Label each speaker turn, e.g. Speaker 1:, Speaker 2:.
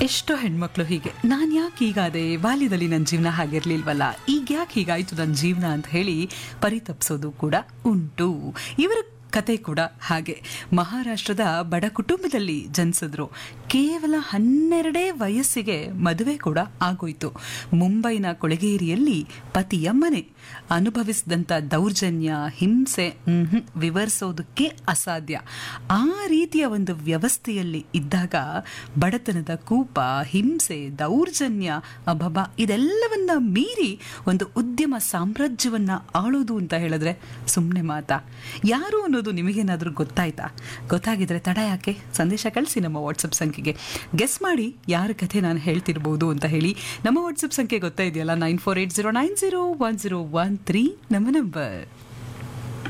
Speaker 1: ಎಷ್ಟೋ ಹೆಣ್ಮಕ್ಳು ಹೀಗೆ ನಾನು ಯಾಕೆ ಹೀಗಾದೆ ಬಾಲ್ಯದಲ್ಲಿ ನನ್ನ ಜೀವನ ಹಾಗಿರ್ಲಿಲ್ವಲ್ಲ ಈಗ ಯಾಕೆ ಹೀಗಾಯ್ತು ನನ್ನ ಜೀವನ ಅಂತ ಹೇಳಿ ಪರಿತಪ್ಸೋದು ಕೂಡ ಉಂಟು ಇವರ ಕತೆ ಕೂಡ ಹಾಗೆ ಮಹಾರಾಷ್ಟ್ರದ ಬಡ ಕುಟುಂಬದಲ್ಲಿ ಜನಿಸಿದ್ರು ಕೇವಲ ಹನ್ನೆರಡೇ ವಯಸ್ಸಿಗೆ ಮದುವೆ ಕೂಡ ಆಗೋಯ್ತು ಮುಂಬೈನ ಕೊಳಗೇರಿಯಲ್ಲಿ ಪತಿಯಮ್ಮನೆ ಅನುಭವಿಸಿದಂಥ ದೌರ್ಜನ್ಯ ಹಿಂಸೆ ಮ್ಹೂ, ವಿವರಿಸೋದಕ್ಕೆ ಅಸಾಧ್ಯ ಆ ರೀತಿಯ ಒಂದು ವ್ಯವಸ್ಥೆಯಲ್ಲಿ ಇದ್ದಾಗ ಬಡತನದ ಕೂಪ ಹಿಂಸೆ ದೌರ್ಜನ್ಯ ಅಭಬ ಇದೆಲ್ಲವನ್ನ ಮೀರಿ ಒಂದು ಉದ್ಯಮ ಸಾಮ್ರಾಜ್ಯವನ್ನ ಆಳೋದು ಅಂತ ಹೇಳಿದ್ರೆ ಸುಮ್ಮನೆ ಮಾತಾ ಯಾರು ಅನ್ನೋದು ನಿಮಗೇನಾದರೂ ಗೊತ್ತಾಯ್ತಾ ಗೊತ್ತಾಗಿದ್ರೆ ತಡ ಯಾಕೆ ಸಂದೇಶ ಕಳಿಸಿ ನಮ್ಮ ವಾಟ್ಸಪ್ ಸಂಖ್ಯೆಗೆ ಗೆಸ್ ಮಾಡಿ ಯಾರ ಕಥೆ ನಾನು ಹೇಳ್ತಿರ್ಬೋದು ಅಂತ ಹೇಳಿ ನಮ್ಮ ವಾಟ್ಸಪ್ ಸಂಖ್ಯೆ ಗೊತ್ತಾ ಇದೆಯಲ್ಲ nine four eight zero nine zero one zero one three ನಮ್ಮ ನಂಬರ್